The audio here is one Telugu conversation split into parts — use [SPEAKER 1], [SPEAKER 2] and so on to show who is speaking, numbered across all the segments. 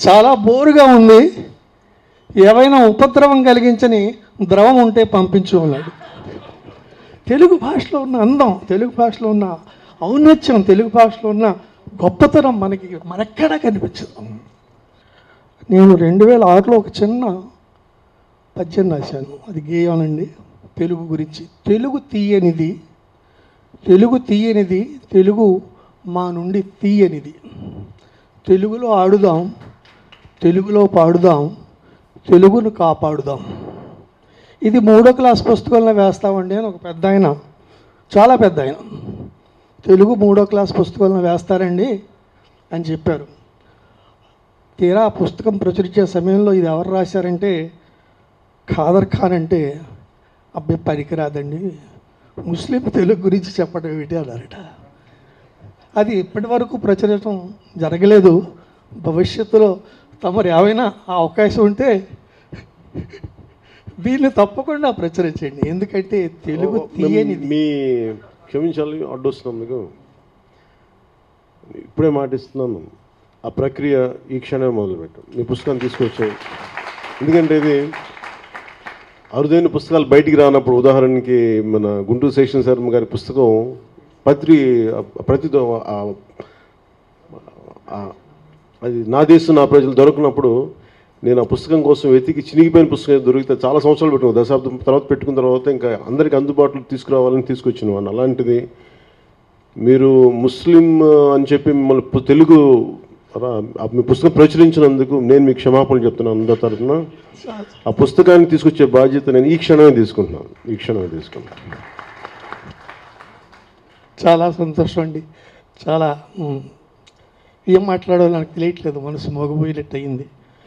[SPEAKER 1] చాలా బోరుగా ఉంది ఏవైనా ఉపద్రవం కలిగించని ద్రవం ఉంటే పంపించు అన్నాడు తెలుగు భాషలో ఉన్న అందం తెలుగు భాషలో ఉన్న ఔన్నత్యం తెలుగు భాషలో ఉన్న గొప్పతనం మనకి మనెక్కడా కనిపించదు నేను రెండు వేల ఆరులో ఒక చిన్న పద్యం రాశాను అది గేయానండి తెలుగు గురించి తెలుగు తీయనిది తెలుగు తీయనిది తెలుగు మా నుండి తీయనిది తెలుగులో ఆడుదాం తెలుగులో పాడుదాం తెలుగును కాపాడుదాం ఇది మూడో క్లాస్ పుస్తకంలో వేస్తామండి అని ఒక పెద్ద ఆయన చాలా పెద్ద ఆయన తెలుగు మూడో క్లాస్ పుస్తకంలో వేస్తారండి అని చెప్పారు తీరా ఆ పుస్తకం ప్రచురించే సమయంలో ఇది ఎవరు రాశారంటే ఖాదర్ ఖాన్ అంటే అబ్బాయి పనికిరాదండి ముస్లిం తెలుగు గురించి చెప్పడం ఏమిటి అన్నారట అది ఇప్పటి వరకు ప్రచురించడం జరగలేదు భవిష్యత్తులో తమరు ఏమైనా ఆ అవకాశం ఉంటే దీన్ని తప్పకుండా ప్రచురించండి ఎందుకంటే తెలుగు తీయనిది
[SPEAKER 2] మీ క్షమించాలి అడ్డొస్తున్నందుకు ఇప్పుడే మాటిస్తున్నాను ఆ ప్రక్రియ ఈ క్షణమే మొదలుపెట్టాం మీ పుస్తకం తీసుకొచ్చాయి ఎందుకంటే ఇది అరుదైన పుస్తకాలు బయటికి రానప్పుడు ఉదాహరణకి మన గుంటూరు శేషన్ శర్మ గారి పుస్తకం పత్రి ప్రతి ఆ- ఆ- అది నా దేశం నా ప్రజలు దొరకనప్పుడు నేను ఆ పుస్తకం కోసం వెతికి చినిగిపోయిన పుస్తకం ఏదో దొరికితే చాలా సంవత్సరాలు పెట్టుకున్నాను దశాబ్దం తర్వాత పెట్టుకున్న తర్వాత ఇంకా అందరికీ అందుబాటులో తీసుకురావాలని తీసుకొచ్చిన వాడిని అలాంటిది మీరు ముస్లిం అని చెప్పి మిమ్మల్ని పు- తెలుగు రా- ఆ మీ పుస్తకం ప్రచురించినందుకు నేను మీకు క్షమాపణలు చెప్తున్నాను అందరి తరఫున ఆ పుస్తకాన్ని తీసుకొచ్చే బాధ్యత నేను ఈ క్షణమే తీసుకుంటున్నాను ఈ క్షణమే తీసుకుంటున్నాను
[SPEAKER 1] చాలా సంతోషం అండి చాలా ఉమ్, ఏం మాట్లాడాలో నాకు తెలియట్లేదు మనసు మోగబోయేటట్టు అయింది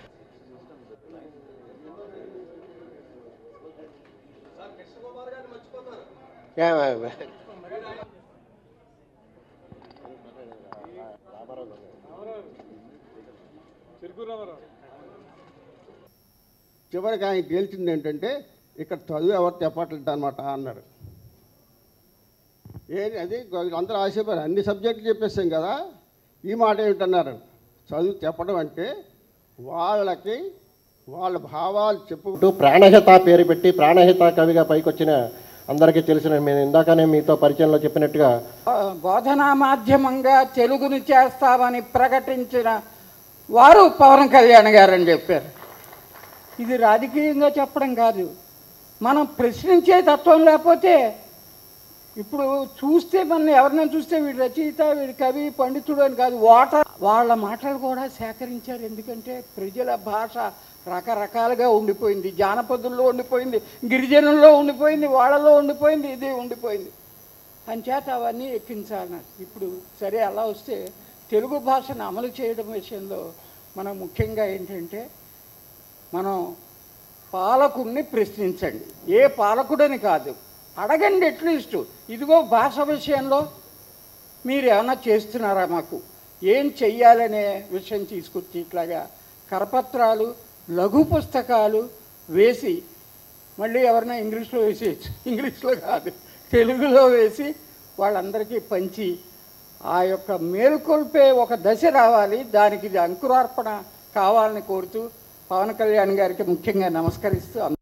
[SPEAKER 3] చివరికి ఆయన గెలిచింది ఏంటంటే ఇక్కడ చదువు ఎవరు చెప్పట్లేదు అనమాట అన్నారు ఏది అది అందరూ ఆశపడారు అన్ని సబ్జెక్టులు చెప్పేస్తాం కదా ఈ మాట ఏమిటన్నారు చదువు చెప్పడం అంటే వాళ్ళకి వాళ్ళ భావాలు చెప్పుకుంటూ
[SPEAKER 4] ప్రాణహిత పేరు పెట్టి ప్రాణహిత కవిగా పైకొచ్చిన అందరికీ తెలిసిన నేను ఇందాకనే మీతో పరిచయంలో చెప్పినట్టుగా
[SPEAKER 5] బోధనా మాధ్యమంగా తెలుగును చేస్తామని ప్రకటించిన వారు పవన్ కళ్యాణ్ గారు అని చెప్పారు ఇది రాజకీయంగా చెప్పడం కాదు మనం ప్రశ్నించే తత్వం లేకపోతే ఇప్పుడు చూస్తే మన ఎవరినైనా చూస్తే వీడు రచయిత వీడు కవి పండితుడు అని కాదు ఓటర్ వాళ్ళ మాటలు కూడా సేకరించారు ఎందుకంటే ప్రజల భాష రకరకాలుగా ఉండిపోయింది జానపదుల్లో ఉండిపోయింది గిరిజనుల్లో ఉండిపోయింది వాళ్ళలో ఉండిపోయింది ఇది ఉండిపోయింది అంచేత అవన్నీ ఎక్కించాలన్నారు ఇప్పుడు సరే అలా వస్తే తెలుగు భాషను అమలు చేయడం విషయంలో మనం ముఖ్యంగా ఏంటంటే మనం పాలకుడిని ప్రశ్నించండి ఏ పాలకుడని కాదు అడగండి అట్లీస్ట్ ఇదిగో భాష విషయంలో మీరు ఏమైనా చేస్తున్నారా మాకు ఏం చెయ్యాలనే విషయం తీసుకొచ్చి ఇట్లాగా కరపత్రాలు లఘు పుస్తకాలు వేసి మళ్ళీ ఎవరైనా ఇంగ్లీష్లో వేసేయచ్చు ఇంగ్లీష్లో కాదు తెలుగులో వేసి వాళ్ళందరికీ పంచి ఆ యొక్క మేల్కొల్పే ఒక దశ రావాలి దానికి ఇది అంకురార్పణ కావాలని కోరుతూ పవన్ కళ్యాణ్ గారికి ముఖ్యంగా నమస్కరిస్తూ